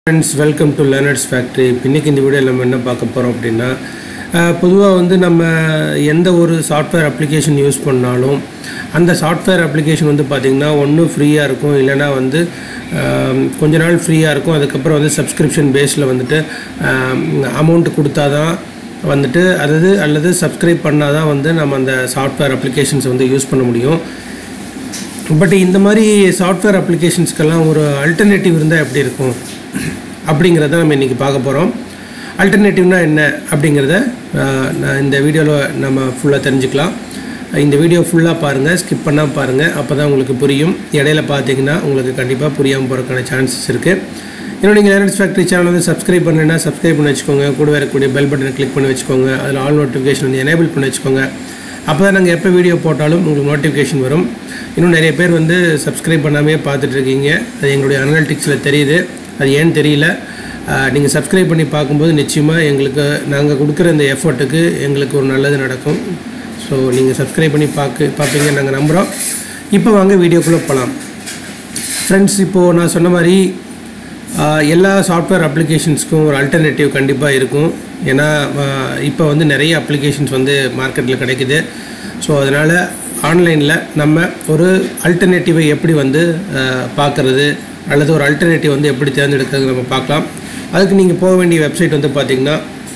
friends welcome to learners factory இன்றைக்கி இந்த வீடியோவில் நம்ம என்ன பார்க்க போகிறோம் அப்படின்னா பொதுவாக வந்து நம்ம எந்த ஒரு சாஃப்ட்வேர் அப்ளிகேஷன் யூஸ் பண்ணாலும் அந்த சாஃப்ட்வேர் அப்ளிகேஷன் வந்து பார்த்திங்கன்னா ஒன்று ஃப்ரீயாக இருக்கும் இல்லைனா வந்து ஆம், கொஞ்ச நாள் ஃப்ரீயாக இருக்கும் அதுக்கப்புறம் வந்து சப்ஸ்கிரிப்ஷன் பேஸில் வந்துட்டு அமௌண்ட் கொடுத்தா தான் வந்துட்டு அதாவது அல்லது சப்ஸ்கிரைப் பண்ணால் தான் வந்து நம்ம அந்த சாஃப்ட்வேர் அப்ளிகேஷன்ஸை வந்து யூஸ் பண்ண முடியும் பட் இந்த மாதிரி சாஃப்ட்வேர் அப்ளிகேஷன்ஸ்க்கெல்லாம் ஒரு அல்டர்னேட்டிவ் இருந்தால் எப்படி இருக்கும் அப்படிங்கிறத நம்ம இன்றைக்கி பார்க்க போகிறோம் அல்டர்னேட்டிவ்னா என்ன அப்படிங்கிறத ஆஹ், நான் இந்த வீடியோவில் நம்ம ஃபுல்லாக தெரிஞ்சுக்கலாம் இந்த வீடியோ ஃபுல்லாக பாருங்கள் ஸ்கிப் பண்ணால் பாருங்கள் அப்போ தான் உங்களுக்கு புரியும் இடையில பார்த்தீங்கன்னா உங்களுக்கு கண்டிப்பாக புரியாமல் போகிறதுக்கான சான்சஸ் இருக்குது இன்னும் நீங்கள் லேர்னர்ஸ் ஃபேக்ட்ரி சேனல் வந்து சப்ஸ்கிரைப் பண்ணலைன்னா சப்ஸ்கிரைப் பண்ணி வச்சுக்கோங்க கூட வரக்கூடிய பெல் பட்டனை கிளிக் பண்ணி வச்சுக்கோங்க அதில் ஆல் நோட்டிஃபிகேஷன் வந்து எனேபிள் பண்ணி வச்சுக்கோங்க அப்போ தான் நாங்கள் எப்போ வீடியோ போட்டாலும் உங்களுக்கு நோட்டிஃபிகேஷன் வரும் இன்னும் நிறைய பேர் வந்து சப்ஸ்கிரைப் பண்ணாமே பார்த்துட்டு இருக்கீங்க அது எங்களுடைய அனலிட்டிக்ஸில் தெரியுது அது ஏன்னு தெரியல நீங்கள் சப்ஸ்கிரைப் பண்ணி பார்க்கும்போது நிச்சயமாக எங்களுக்கு நாங்கள் கொடுக்குற இந்த எஃபர்ட்டுக்கு எங்களுக்கு ஒரு நல்லது நடக்கும் ஸோ நீங்கள் சப்ஸ்கிரைப் பண்ணி பார்க்க பார்ப்பீங்க நாங்கள் நம்புகிறோம் இப்போ வாங்க வீடியோக்குள்ளே போகலாம் ஃப்ரெண்ட்ஸ் இப்போது நான் சொன்ன மாதிரி ஆஹ், எல்லா சாஃப்ட்வேர் அப்ளிகேஷன்ஸ்க்கும் ஒரு அல்டர்னேட்டிவ் கண்டிப்பாக இருக்கும் ஏன்னா இப்போ வந்து நிறைய அப்ளிகேஷன்ஸ் வந்து மார்க்கெட்டில் கிடைக்குது ஸோ அதனால் ஆன்லைனில் நம்ம ஒரு அல்டர்னேட்டிவை எப்படி வந்து பார்க்குறது அல்லது ஒரு அல்டர்னேட்டிவ் வந்து எப்படி தேர்ந்தெடுக்கிறது நம்ம பார்க்கலாம் அதுக்கு நீங்கள் போக வேண்டிய வெப்சைட் வந்து பார்த்திங்கன்னா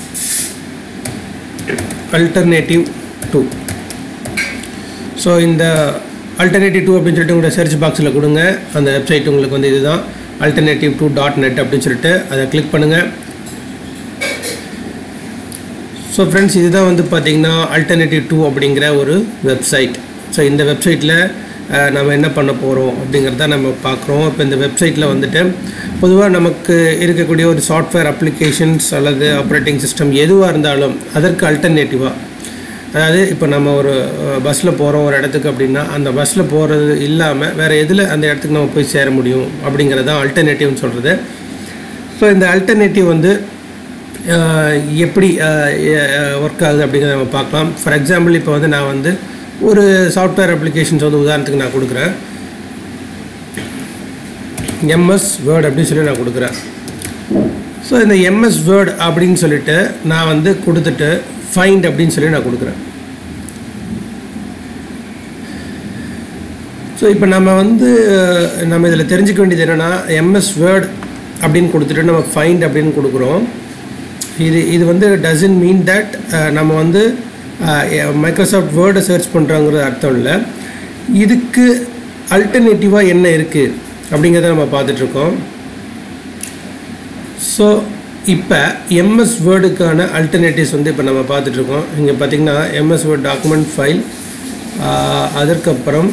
அல்டர்னேட்டிவ் டூ ஸோ இந்த அல்டர்னேட்டிவ் டூ அப்படின்னு சொல்லிட்டு உங்களோட சர்ச் பாக்ஸில் கொடுங்க அந்த வெப்சைட் உங்களுக்கு வந்து இதுதான் அல்டர்னேட்டிவ் டூ டாட் நெட் அப்படின்னு சொல்லிட்டு அதை கிளிக் பண்ணுங்கள் ஸோ ஃப்ரெண்ட்ஸ் இதுதான் வந்து பார்த்தீங்கன்னா அல்டர்னேட்டிவ் டூ அப்படிங்கிற ஒரு வெப்சைட் ஸோ இந்த வெப்சைட்டில் நம்ம என்ன பண்ண போகிறோம் அப்படிங்கிறத நம்ம பார்க்குறோம் இப்போ இந்த வெப்சைட்டில் வந்துட்டு பொதுவாக நமக்கு இருக்கக்கூடிய ஒரு சாஃப்ட்வேர் அப்ளிகேஷன்ஸ் அல்லது ஆப்ரேட்டிங் சிஸ்டம் எதுவாக இருந்தாலும் அதற்கு அல்டர்னேட்டிவாக அதாவது இப்போ நம்ம ஒரு பஸ்ஸில் போகிறோம் ஒரு இடத்துக்கு அப்படின்னா அந்த பஸ்ஸில் போகிறது இல்லாமல் வேறு எதில் அந்த இடத்துக்கு நம்ம போய் சேர முடியும் அப்படிங்கிறது தான் அல்டர்னேட்டிவ்னு சொல்கிறது ஸோ இந்த அல்டர்னேட்டிவ் வந்து அஹ், எப்படி ஒர்க் ஆகுது அப்படிங்கிறத நம்ம பார்க்கலாம் ஃபார் எக்ஸாம்பிள் இப்போ வந்து நான் வந்து ஒரு சாஃப்ட்வேர் அப்ளிகேஷன்ஸ் வந்து உதாரணத்துக்கு நான் கொடுக்குறேன் எம்எஸ் வேர்ட் அப்படின்னு சொல்லி நான் கொடுக்குறேன் ஸோ இந்த எம்எஸ் வேர்ட் அப்படின்னு சொல்லிட்டு நான் வந்து கொடுத்துட்டு ஃபைண்ட் அப்படின்னு சொல்லி நான் கொடுக்குறேன் ஸோ இப்போ நம்ம வந்து அஹ், நம்ம இதில் தெரிஞ்சுக்க வேண்டியது என்னென்னா எம்எஸ் வேர்ட் அப்படின்னு கொடுத்துட்டு நம்ம ஃபைண்ட் அப்படின்னு கொடுக்குறோம் இது இது வந்து டசன்ட் மீன் தட் நம்ம வந்து மைக்ரோசாஃப்ட் வேர்டை சர்ச் பண்ணுறோங்கிறது அர்த்தம் இல்லை இதுக்கு அல்டர்னேட்டிவாக என்ன இருக்குது அப்படிங்கிறத நம்ம பார்த்துட்ருக்கோம் ஸோ இப்போ எம்எஸ் வேர்டுக்கான அல்டர்னேட்டிவ்ஸ் வந்து இப்போ நம்ம பார்த்துட்ருக்கோம் இங்கே பார்த்தீங்கன்னா எம்எஸ் வேர்ட் டாக்குமெண்ட் ஃபைல் அதற்கப்புறம்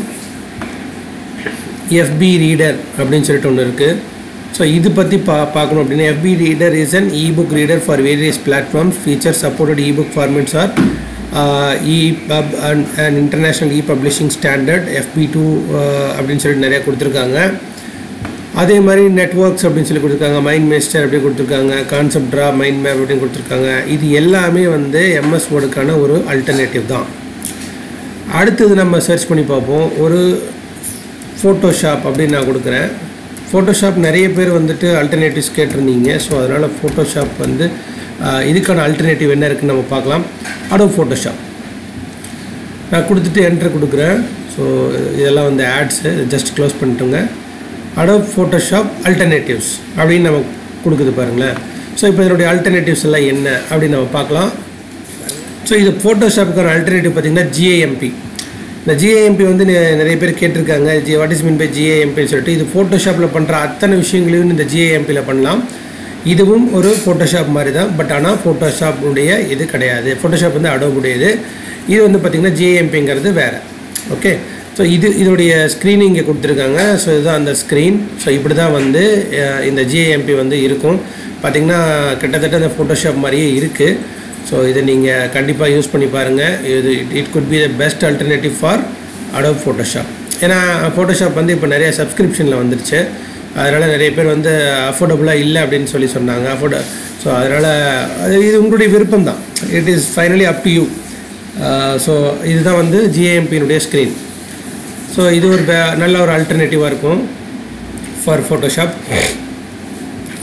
எஃபி ரீடர் அப்படின்னு சொல்லிட்டு ஒன்று இருக்குது ஸோ இது பற்றி பா பார்க்கணும் அப்படின்னா FB reader is an ebook reader for various platforms feature supported ebook formats are EPUB and and international e publishing standard FB two அப்படின்னு சொல்லிட்டு நிறையா கொடுத்துருக்காங்க அதே மாதிரி நெட்ஒர்க்ஸ் அப்படின்னு சொல்லி கொடுத்துருக்காங்க மைண்ட் மேஸ்டர் அப்படி கொடுத்துருக்காங்க கான்செப்ட் ட்ரா மைண்ட் மேப் அப்படின்னு கொடுத்துருக்காங்க இது எல்லாமே வந்து எம்எஸ் வேர்டுக்கான ஒரு அல்டர்னேட்டிவ் தான் அடுத்தது நம்ம சர்ச் பண்ணி பார்ப்போம் ஒரு ஃபோட்டோஷாப் அப்படின்னு நான் கொடுக்குறேன் ஃபோட்டோஷாப் நிறைய பேர் வந்துட்டு அல்டர்னேட்டிவ்ஸ் கேட்டிருந்தீங்க ஸோ அதனால் ஃபோட்டோஷாப் வந்து ஆஹ், இதுக்கான அல்டர்னேட்டிவ் என்ன இருக்குன்னு நம்ம பார்க்கலாம் அடோ ஃபோட்டோஷாப் நான் கொடுத்துட்டு என்ட்ரு கொடுக்குறேன் ஸோ இதெல்லாம் வந்து ஆட்ஸு ஜஸ்ட் க்ளோஸ் பண்ணிட்டுங்க அடோப் ஃபோட்டோஷாப் அல்டர்னேட்டிவ்ஸ் அப்படின்னு நம்ம கொடுக்குது பாருங்களேன் ஸோ இப்போ இதனுடைய அல்டர்னேட்டிவ்ஸ் எல்லாம் என்ன அப்படின்னு நம்ம பார்க்கலாம் ஸோ இது ஃபோட்டோஷாப்புக்கான அல்டர்னேட்டிவ் பார்த்தீங்கன்னா ஜிஏஎம்பி இந்த ஜிஏஎம்பி வந்து நெ- நிறைய பேர் கேட்டிருக்காங்க ji what is mean by ஜிஏஎம்பின்னு சொல்லிட்டு இது ஃபோட்டோஷாப்பில் பண்ணுற அத்தனை விஷயங்களையும் இந்த ஜிஏஎம்பியில் பண்ணலாம் இதுவும் ஒரு ஃபோட்டோஷாப் மாதிரி தான் பட் ஆனால் ஃபோட்டோஷாப்புடைய இது கிடையாது ஃபோட்டோஷாப் வந்து அடோபுடையது இது வந்து பார்த்திங்கன்னா ஜிஏஎம்பிங்கிறது வேறு ஓகே ஸோ இது இதோடைய ஸ்க்ரீன் இங்கே கொடுத்துருக்காங்க ஸோ இதுதான் அந்த ஸ்க்ரீன் ஸோ இப்படி தான் வந்து அஹ், இந்த ஜிஏஎம்பி வந்து இருக்கும் பார்த்திங்கன்னா கிட்டத்தட்ட இந்த ஃபோட்டோஷாப் மாதிரியே இருக்குது ஸோ இதை நீங்கள் கண்டிப்பாக யூஸ் பண்ணி பாருங்கள் இது it could be the best alternative for Adobe Photoshop ஏன்னா ஃபோட்டோஷாப் வந்து இப்போ நிறைய சப்ஸ்கிரிப்ஷனில் வந்துருச்சு அதனால் நிறைய பேர் வந்து அஃபோர்டபுளாக இல்லை அப்படின்னு சொல்லி சொன்னாங்க அஃபோர்ட ஸோ அதனால் அது இது உங்களுடைய விருப்பம் தான் it is finally up to you so இதுதான் வந்து ஜிஏஎம்பியினுடைய ஸ்க்ரீன் ஸோ இது ஒரு பே- நல்ல ஒரு அல்டர்னேட்டிவாக இருக்கும் ஃபார் ஃபோட்டோஷாப்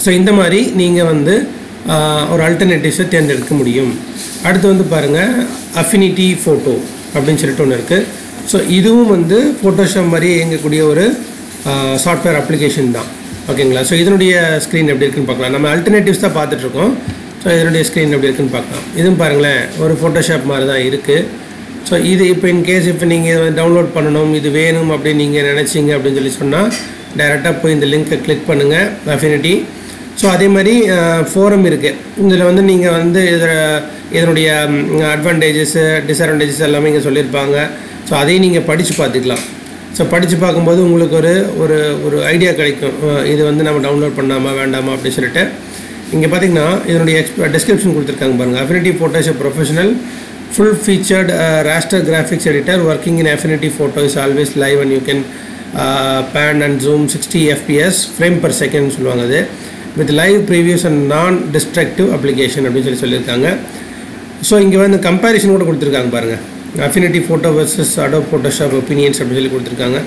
ஸோ இந்த மாதிரி நீங்கள் வந்து ஆஹ், ஒரு அல்டர்னேட்டிவ்ஸை தேர்ந்தெடுக்க முடியும் அடுத்து வந்து பாருங்கள் அஃபினிட்டி ஃபோட்டோ அப்படின்னு சொல்லிட்டு ஒன்று இருக்குது ஸோ இதுவும் வந்து ஃபோட்டோஷாப் மாதிரி இயங்கக்கூடிய ஒரு சாஃப்ட்வேர் அப்ளிகேஷன் தான் ஓகேங்களா ஸோ இதனுடைய ஸ்க்ரீன் எப்படி இருக்குன்னு பார்க்கலாம் நம்ம அல்டர்னேட்டிவ்ஸ் தான் பார்த்துட்ருக்கோம் ஸோ இதனுடைய ஸ்க்ரீன் எப்படி இருக்குன்னு பார்க்கலாம் இதுவும் பாருங்களேன் ஒரு ஃபோட்டோஷாப் மாதிரி தான் இருக்குது ஸோ இது இப்போ இன்கேஸ் இப்போ நீங்கள் டவுன்லோட் பண்ணணும் இது வேணும் அப்படின்னு நீங்கள் நினச்சிங்க அப்படின்னு சொல்லி சொன்னால் டைரெக்டாக போய் இந்த லிங்க்கை கிளிக் பண்ணுங்கள் அஃபினிட்டி ஸோ அதே மாதிரி ஃபோரம் இருக்குது இதில் வந்து நீங்கள் வந்து இதில் இதனுடைய அட்வான்டேஜஸ் டிஸ்அட்வான்டேஜஸ் எல்லாமே இங்கே சொல்லியிருப்பாங்க ஸோ அதையும் நீங்கள் படித்து பார்த்துக்கலாம் ஸோ படித்து பார்க்கும்போது உங்களுக்கு ஒரு ஒரு ஒரு ஐடியா கிடைக்கும் அஹ் இது வந்து நம்ம டவுன்லோட் பண்ணாமா வேண்டாமா அப்படின்னு சொல்லிட்டு இங்கே பார்த்தீங்கன்னா இதனுடைய எக்ஸ்ப டிஸ்கிரிப்ஷன் கொடுத்துருக்காங்க பாருங்கள் Affinity Photoshop professional full featured raster graphics editor working in affinity photo is always live and you can uh, pan and zoom 60 fps frame per second சொல்லுவாங்க அது with live previews and non destructive application அப்படின்னு சொல்லி சொல்லியிருக்காங்க so இங்கே வந்து comparison கூட கொடுத்துருக்காங்க பாருங்கள் Affinity Photo versus Adobe Photoshop opinions அப்படின்னு சொல்லி கொடுத்துருக்காங்க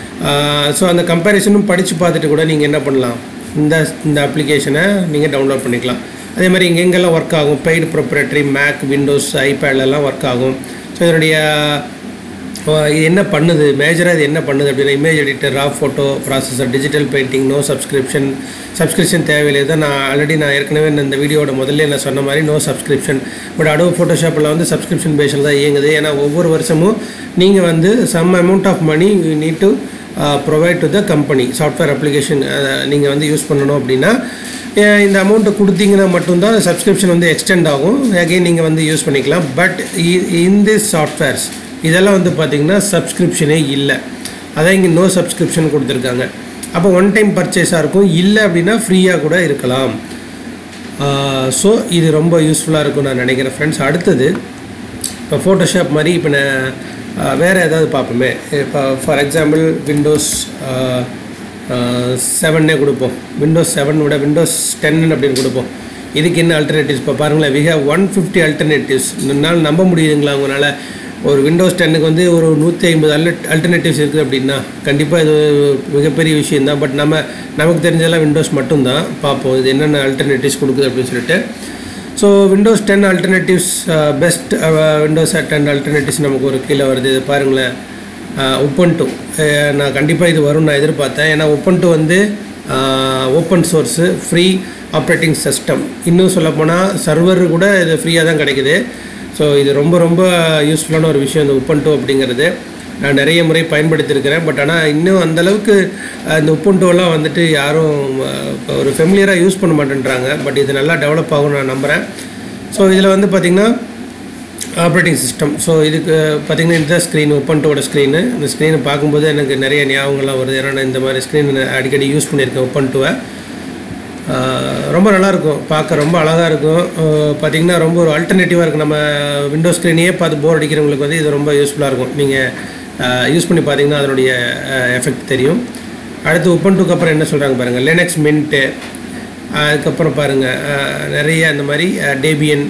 ஸோ அந்த கம்பேரிசனும் படித்து பார்த்துட்டு கூட நீங்கள் என்ன பண்ணலாம் இந்த இந்த அப்ளிகேஷனை நீங்கள் டவுன்லோட் பண்ணிக்கலாம் அதே மாதிரி இங்கே எங்கெல்லாம் ஒர்க் ஆகும் பெய்டு ப்ரொப்ரேட்டரி மேக் விண்டோஸ் ஐபேட்லலாம் ஒர்க் ஆகும் ஸோ இதனுடைய அஹ், இது என்ன பண்ணுது மேஜராக இது என்ன பண்ணுது அப்படின்னா image editor raw photo processor digital painting no subscription subscription தேவையில்லை தான் நான் ஆல்ரெடி நான் ஏற்கனவே இந்த வீடியோட முதல்ல நான் சொன்ன மாதிரி நோ சப்ஸ்கிரிப்ஷன் பட் அடோ ஃபோட்டோஷாப்பில் வந்து சப்ஸ்கிரிப்ஷன் பேஸில் தான் இயங்குது ஏன்னா ஒவ்வொரு வருஷமும் நீங்கள் வந்து some amount of money you need to provide to the company software application நீங்கள் வந்து யூஸ் பண்ணணும் அப்படின்னா அஹ் இந்த அமௌண்ட்டை கொடுத்தீங்கன்னா மட்டும்தான் சப்ஸ்கிரிப்ஷன் வந்து எக்ஸ்டெண்ட் ஆகும் அகைன் நீங்கள் வந்து யூஸ் பண்ணிக்கலாம் பட் இன் திஸ் சாஃப்ட்வேர்ஸ் இதெல்லாம் வந்து பார்த்தீங்கன்னா சப்ஸ்கிரிப்ஷனே இல்லை அதான் இங்கே நோ சப்ஸ்கிரிப்ஷன் கொடுத்துருக்காங்க அப்போ ஒன் டைம் பர்ச்சேஸாக இருக்கும் இல்லை அப்படின்னா ஃப்ரீயாக கூட இருக்கலாம் ஸோ இது ரொம்ப யூஸ்ஃபுல்லாக இருக்கும் நான் நினைக்கிறேன் ஃப்ரெண்ட்ஸ் அடுத்தது இப்போ ஃபோட்டோஷாப் மாதிரி இப்போ நான் அஹ், வேறு ஏதாவது பார்ப்போமே இப்போ ஃபார் எக்ஸாம்பிள் விண்டோஸ் செவன்னே கொடுப்போம் விண்டோஸ் செவன் விட விண்டோஸ் டென் அப்படின்னு கொடுப்போம் இதுக்கு என்ன அல்டர்னேட்டிவ்ஸ் இப்போ பாருங்களேன் we have one fifty alternatives என்னால் நம்ப முடியுதுங்களா உங்களால் ஒரு விண்டோஸ் டென்னுக்கு வந்து ஒரு நூற்றி ஐம்பது அல்ட் அல்டர்னேட்டிவ்ஸ் இருக்குது அப்படின்னா கண்டிப்பாக இது மிகப்பெரிய விஷயம் தான் பட் நம்ம நமக்கு தெரிஞ்சதெல்லாம் விண்டோஸ் மட்டும்தான் பார்ப்போம் இது என்னென்ன அல்டர்னேட்டிவ்ஸ் கொடுக்குது அப்படின்னு சொல்லிட்டு so Windows ten alternatives best Windows ten alternatives நமக்கு ஒரு கீழே வருது இது பாருங்களேன் ஒப்பன்ட்டு நான் கண்டிப்பாக இது வரும்னு நான் எதிர்பார்த்தேன் ஏன்னா ஒப்பன்ட்டு வந்து open source free operating system இன்னும் சொல்லப்போனால் சர்வர் கூட இது ஃப்ரீயாக தான் கிடைக்குது ஸோ இது ரொம்ப ரொம்ப யூஸ்ஃபுல்லான ஒரு விஷயம் இந்த உப்பன்ட்டு அப்படிங்கிறது நான் நிறைய முறை பயன்படுத்தியிருக்கிறேன் பட் ஆனால் இன்னும் அந்த அளவுக்கு அஹ், இந்த உப்புண்டோலாம் வந்துட்டு யாரும் அஹ், இப்ப ஒரு ஃபெமிலியராக யூஸ் பண்ண மாட்டேன்றாங்க பட் இது நல்லா டெவலப் ஆகும் நான் நம்புகிறேன் ஸோ இதில் வந்து பார்த்திங்கன்னா ஆப்ரேட்டிங் சிஸ்டம் ஸோ இதுக்கு பார்த்திங்கன்னா இந்த ஸ்க்ரீன் உப்பன்ட்டோட ஸ்க்ரீனு இந்த ஸ்க்ரீனை பார்க்கும்போது எனக்கு நிறைய ஞாபகங்கள்லாம் வருது ஏன்னா நான் இந்த மாதிரி ஸ்க்ரீன் அடிக்கடி யூஸ் பண்ணியிருக்கேன் உப்பன்ட்டுவை ரொம்ப நல்லாயிருக்கும் பார்க்க ரொம்ப அழகாக இருக்கும் பார்த்திங்கன்னா ரொம்ப ஒரு அல்டர்னேட்டிவாக இருக்கும் நம்ம விண்டோ ஸ்க்ரீனையே பார்த்து போர் அடிக்கிறவங்களுக்கு வந்து இது ரொம்ப யூஸ்ஃபுல்லாக இருக்கும் நீங்கள் யூஸ் பண்ணி பார்த்தீங்கன்னா அதனுடைய எஃபெக்ட் தெரியும் அடுத்து உப்பன்ட்டுக்கு அப்புறம் என்ன சொல்கிறாங்க பாருங்கள் லினக்ஸ் மின்ட்டு அதுக்கப்புறம் பாருங்கள் நிறைய இந்த மாதிரி டேபியன்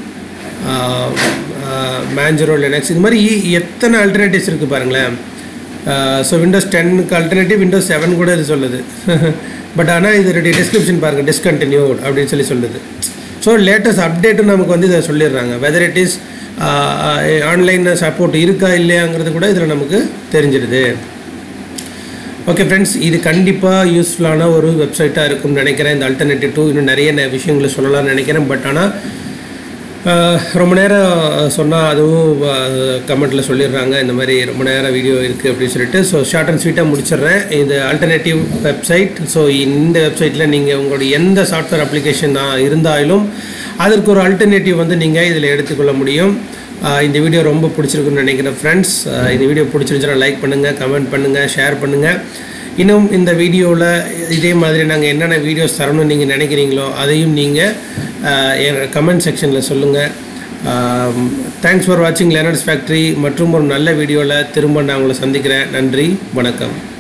மேஞ்சரோ லினக்ஸ் இது மாதிரி எத்தனை அல்டர்னேட்டிவ்ஸ் இருக்குது பாருங்களேன் ஸோ விண்டோஸ் டென்னுக்கு அல்டர்னேட்டிவ் விண்டோஸ் செவன் கூட இது சொல்லுது பட் ஆனால் இதனுடைய டிஸ்கிரிப்ஷன் பாருங்கள் டிஸ்கண்டினியூட் அப்படின்னு சொல்லி சொல்லுது ஸோ லேட்டஸ்ட் அப்டேட்டும் நமக்கு வந்து இதை சொல்லிடுறாங்க whether it is online support இருக்கா இல்லையாங்கிறது கூட இதில் நமக்கு தெரிஞ்சிடுது ஓகே ஃப்ரெண்ட்ஸ் இது கண்டிப்பாக யூஸ்ஃபுல்லான ஒரு வெப்சைட்டாக இருக்கும்னு நினைக்கிறேன் இந்த அல்டர்னேட்டிவ் டூ இன்னும் நிறைய ந- விஷயங்களை சொல்லலாம்னு நினைக்கிறேன் பட் ஆனால் ரொம்ப நேரம் சொன்னால் அதுவும் கமெண்ட்டில் சொல்லிடுறாங்க இந்த மாதிரி ரொம்ப நேரம் வீடியோ இருக்குது அப்படின்னு சொல்லிட்டு ஸோ ஷார்ட் அண்ட் ஸ்வீட்டாக முடிச்சிடுறேன் இது அல்டர்னேட்டிவ் வெப்சைட் ஸோ இந்த வெப்சைட்டில் நீங்கள் உங்களுடைய எந்த சாஃப்ட்வேர் அப்ளிகேஷன் இருந்தாலும் அதற்கு ஒரு அல்டர்னேட்டிவ் வந்து நீங்கள் இதில் எடுத்துக்கொள்ள முடியும் ஆஹ் இந்த வீடியோ ரொம்ப பிடிச்சிருக்குன்னு நினைக்கிறேன் ஃப்ரெண்ட்ஸ் இந்த வீடியோ பிடிச்சிருந்துச்சுன்னா லைக் பண்ணுங்கள் கமெண்ட் பண்ணுங்கள் ஷேர் பண்ணுங்கள் இன்னும் இந்த வீடியோவில் இதே மாதிரி நாங்கள் என்னென்ன வீடியோஸ் தரணும்னு நீங்கள் நினைக்கிறீங்களோ அதையும் நீங்கள் என் கமெண்ட் செக்ஷனில் சொல்லுங்கள் தேங்க்ஸ் ஃபார் வாட்சிங் லேனர்ஸ் ஃபேக்ட்ரி மற்றும் ஒரு நல்ல வீடியோவில் திரும்ப நான் உங்களை சந்திக்கிறேன் நன்றி வணக்கம்